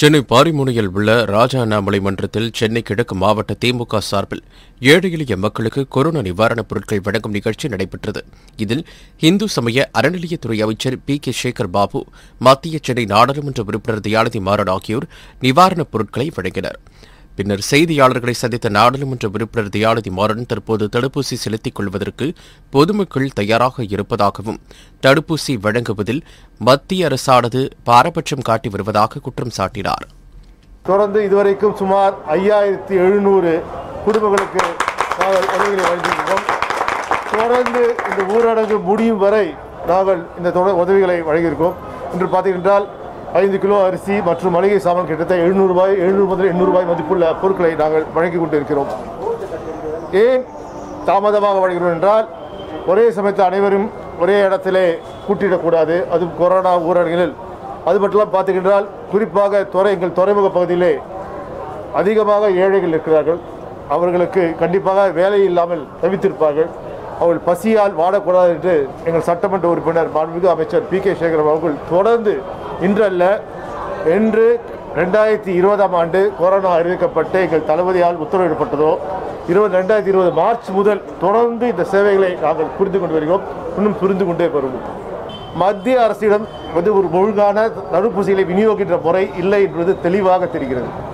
சென்னை பாரிமுனையில் உள்ள ராஜா அண்ணாமலை மன்றத்தில் சென்னை கிழக்கு மாவட்ட திமுக சார்பில் ஏழை எளிய மக்களுக்கு கொரோனா நிவாரணப் பொருட்கள் வழங்கும் நிகழ்ச்சி நடைபெற்றது இதில் இந்து சமய அறநிலையத்துறை அமைச்சர் பி கே சேகர் பாபு மத்திய சென்னை நாடாளுமன்ற உறுப்பினர் தயாநிதி மாறன் ஆகியோர் நிவாரணப் பொருட்களை வழங்கினர் பின்னர் செய்தியாளர்களை சந்தித்த நாடாளுமன்ற உறுப்பினர் தயாநிதி மாறன் தற்போது தடுப்பூசி செலுத்திக் கொள்வதற்கு பொதுமக்கள் தயாராக இருப்பதாகவும் தடுப்பூசி வழங்குவதில் மத்திய அரசானது பாரபட்சம் காட்டி வருவதாக குற்றம் சாட்டினார் தொடர்ந்து இதுவரைக்கும் சுமார் ஐயாயிரத்தி எழுநூறு குடும்பங்களுக்கு நாங்கள் உதவிகளை வழங்கியிருக்கிறோம் தொடர்ந்து இந்த ஊரடங்கு முடியும் வரை நாங்கள் இந்த தொடர் உதவிகளை வழங்கியிருக்கோம் இன்று பார்த்தீங்கன்றால் ஐந்து கிலோ அரிசி மற்றும் மளிகை சாமான் கிட்டத்தட்ட எழுநூறு ரூபாய் எழுநூறு முதல் எண்ணூறு ரூபாய் மதிப்புள்ள பொருட்களை நாங்கள் வழங்கி கொண்டிருக்கிறோம் ஏன் தாமதமாக வழங்குகிறோம் என்றால் ஒரே சமயத்தில் அனைவரும் ஒரே இடத்திலே கூட்டிடக்கூடாது அதுவும் கொரோனா ஊரடங்கில் அது மட்டும் பார்த்தீங்கன்றால் குறிப்பாக துறை எங்கள் துறைமுக பகுதியிலே அதிகமாக ஏழைகள் இருக்கிறார்கள் அவர்களுக்கு கண்டிப்பாக வேலை இல்லாமல் தவித்திருப்பார்கள் அவர்கள் பசியால் வாடக்கூடாது என்று எங்கள் சட்டமன்ற உறுப்பினர் மாண்புமிகு அமைச்சர் பி கே சேகர் அவர்கள் தொடர்ந்து இன்றல்ல என்று ரெண்டாயிரத்தி இருபதாம் ஆண்டு கொரோனா அறிவிக்கப்பட்டு எங்கள் தளபதியால் உத்தரவிடப்பட்டதோ இருபது ரெண்டாயிரத்தி இருபது மார்ச் முதல் தொடர்ந்து இந்த சேவைகளை நாங்கள் புரிந்து கொண்டு வருகிறோம் இன்னும் புரிந்து கொண்டே வருவோம் மத்திய அரசிடம் வந்து ஒரு ஒழுங்கான தடுப்பூசிகளை விநியோகிக்கின்ற முறை இல்லை என்பது தெளிவாக தெரிகிறது